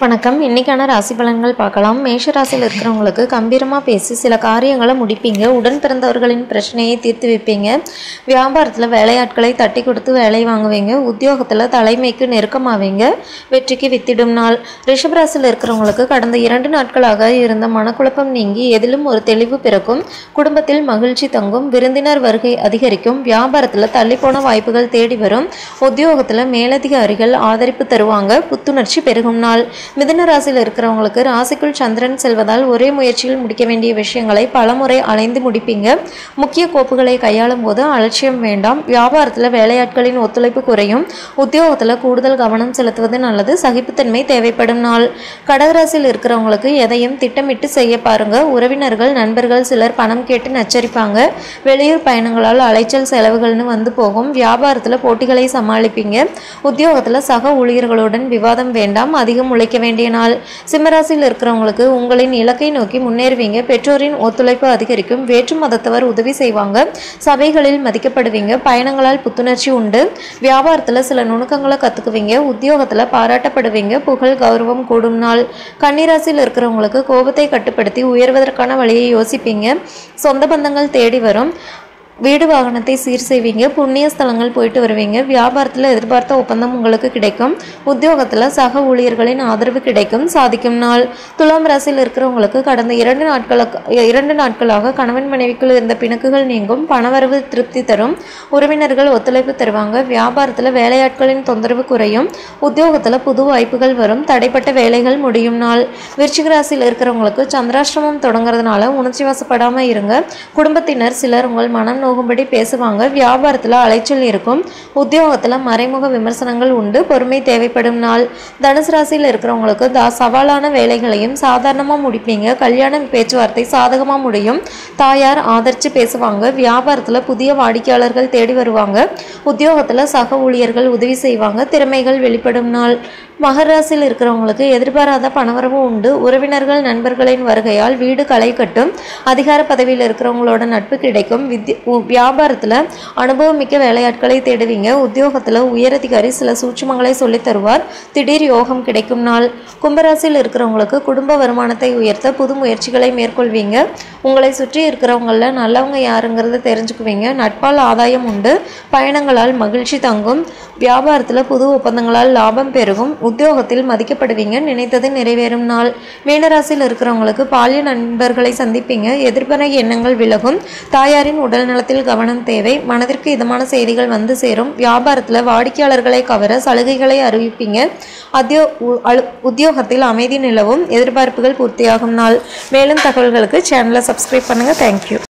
வணக்கம் இன்னைக்கான ராசி பலன்கள் பார்க்கலாம் மேஷ ராசியில் இருக்கிறவங்களுக்கு கம்பீரமாக பேசி சில காரியங்களை முடிப்பீங்க உடன் பிறந்தவர்களின் பிரச்சனையை தீர்த்து வைப்பீங்க வியாபாரத்தில் வேலையாட்களை தட்டி கொடுத்து வேலை வாங்குவீங்க உத்தியோகத்தில் தலைமைக்கு நெருக்கமாவீங்க வெற்றிக்கு வித்திடும் நாள் ரிஷப ராசியில் இருக்கிறவங்களுக்கு கடந்த இரண்டு நாட்களாக இருந்த மனக்குழப்பம் நீங்கி எதிலும் ஒரு தெளிவு பிறக்கும் குடும்பத்தில் மகிழ்ச்சி தங்கும் விருந்தினர் வருகை அதிகரிக்கும் வியாபாரத்தில் தள்ளிப்போன வாய்ப்புகள் தேடி வரும் உத்தியோகத்தில் மேலதிகாரிகள் ஆதரிப்பு தருவாங்க புத்துணர்ச்சி பெருகும் நாள் மிதுன ராசியில் இருக்கிறவங்களுக்கு ராசிக்குள் சந்திரன் செல்வதால் ஒரே முயற்சியில் முடிக்க வேண்டிய விஷயங்களை பலமுறை அலைந்து முடிப்பீங்க முக்கிய கோப்புகளை கையாளும் போது அலட்சியம் வேண்டாம் வியாபாரத்தில் வேலையாட்களின் ஒத்துழைப்பு குறையும் உத்தியோகத்தில் கூடுதல் கவனம் செலுத்துவது நல்லது சகிப்புத்தன்மை தேவைப்படும் நாள் கடகராசியில் இருக்கிறவங்களுக்கு எதையும் திட்டமிட்டு செய்ய பாருங்க உறவினர்கள் நண்பர்கள் சிலர் பணம் கேட்டு நச்சரிப்பாங்க வெளியூர் பயணங்களால் அலைச்சல் செலவுகள்னு வந்து போகும் வியாபாரத்தில் போட்டிகளை சமாளிப்பீங்க உத்தியோகத்தில் சக ஊழியர்களுடன் விவாதம் வேண்டாம் அதிகம் உழைக்க வேண்டிய நாள் சிம்மராசியில் இருக்கிறவங்களுக்கு உங்களின் இலக்கை நோக்கி முன்னேறுவீங்க பெற்றோரின் ஒத்துழைப்பு அதிகரிக்கும் வேற்று மதத்தவர் உதவி செய்வாங்க சபைகளில் மதிக்கப்படுவீங்க பயணங்களால் புத்துணர்ச்சி உண்டு வியாபாரத்தில் சில நுணுக்கங்களை கற்றுக்குவீங்க உத்தியோகத்தில் பாராட்டப்படுவீங்க புகழ் கௌரவம் கூடும் நாள் கன்னிராசியில் இருக்கிறவங்களுக்கு கோபத்தை கட்டுப்படுத்தி உயர்வதற்கான வழியை யோசிப்பீங்க சொந்த பந்தங்கள் தேடி வரும் வீடு வாகனத்தை சீர் செய்வீங்க புண்ணிய ஸ்தலங்கள் போயிட்டு வருவீங்க வியாபாரத்தில் எதிர்பார்த்த ஒப்பந்தம் உங்களுக்கு கிடைக்கும் உத்தியோகத்தில் சக ஊழியர்களின் ஆதரவு கிடைக்கும் சாதிக்கும் நாள் துலாம் ராசியில் இருக்கிறவங்களுக்கு கடந்த இரண்டு நாட்களுக்கு இரண்டு நாட்களாக கணவன் மனைவிக்குள் இருந்த பிணக்குகள் நீங்கும் பணவரவு திருப்தி தரும் உறவினர்கள் ஒத்துழைப்பு தருவாங்க வியாபாரத்தில் வேலையாட்களின் தொந்தரவு குறையும் உத்தியோகத்தில் புது வாய்ப்புகள் வரும் தடைப்பட்ட வேலைகள் முடியும் நாள் விருச்சிக ராசியில் இருக்கிறவங்களுக்கு சந்திராஷ்டிரமம் தொடங்குறதுனால உணர்ச்சி வசப்படாமல் இருங்க குடும்பத்தினர் சிலர் உங்கள் மனம் நோகும்படி பேசுவாங்க வியாபாரத்தில் அலைச்சல் இருக்கும் உத்தியோகத்தில் மறைமுக விமர்சனங்கள் உண்டு பொறுமை தேவைப்படும் நாள் தனுசு ராசியில் இருக்கிறவங்களுக்கு தா சவாலான வேலைகளையும் சாதாரணமாக முடிப்பீங்க கல்யாண பேச்சுவார்த்தை சாதகமாக முடியும் தாயார் ஆதரித்து பேசுவாங்க வியாபாரத்தில் புதிய வாடிக்கையாளர்கள் தேடி வருவாங்க உத்தியோகத்தில் சக ஊழியர்கள் உதவி செய்வாங்க திறமைகள் வெளிப்படும் நாள் மகர ராசியில் இருக்கிறவங்களுக்கு எதிர்பாராத பணவரவு உண்டு உறவினர்கள் நண்பர்களின் வருகையால் வீடு களை கட்டும் அதிகார பதவியில் இருக்கிறவங்களோட நட்பு கிடைக்கும் வித்ய உ- வியாபாரத்தில் அனுபவமிக்க வேலையாட்களை தேடுவீங்க உத்தியோகத்தில் உயரதிகாரி சில சூட்சுமங்களை சொல்லித் தருவார் திடீர் யோகம் கிடைக்கும் நாள் கும்பராசியில் இருக்கிறவங்களுக்கு குடும்ப வருமானத்தை உயர்த்த புது முயற்சிகளை மேற்கொள்வீங்க உங்களை சுற்றி இருக்கிறவங்கள நல்லவங்க யாருங்கிறத தெரிஞ்சுக்குவீங்க நட்பால் ஆதாயம் உண்டு பயணங்களால் மகிழ்ச்சி தங்கும் வியாபாரத்தில் புது ஒப்பந்தங்களால் லாபம் பெருகும் உத்தியோகத்தில் மதிக்கப்படுவீங்க நினைத்தது நிறைவேறும் நாள் மீனராசியில் இருக்கிறவங்களுக்கு பாலிய நண்பர்களை சந்திப்பீங்க எதிர்மறை எண்ணங்கள் விலகும் தாயாரின் உடல் நலத்தில் கவனம் தேவை மனதிற்கு இதமான செய்திகள் வந்து சேரும் வியாபாரத்தில் வாடிக்கையாளர்களை கவர சலுகைகளை அறிவிப்பீங்க அத்தியோ உ- அலு- உத்தியோகத்தில் அமைதி நிலவும் எதிர்பார்ப்புகள் பூர்த்தியாகும் நாள் மேலும் தகவல்களுக்கு சேனலை சப்ஸ்கிரைப் பண்ணுங்கள் தேங்க்யூ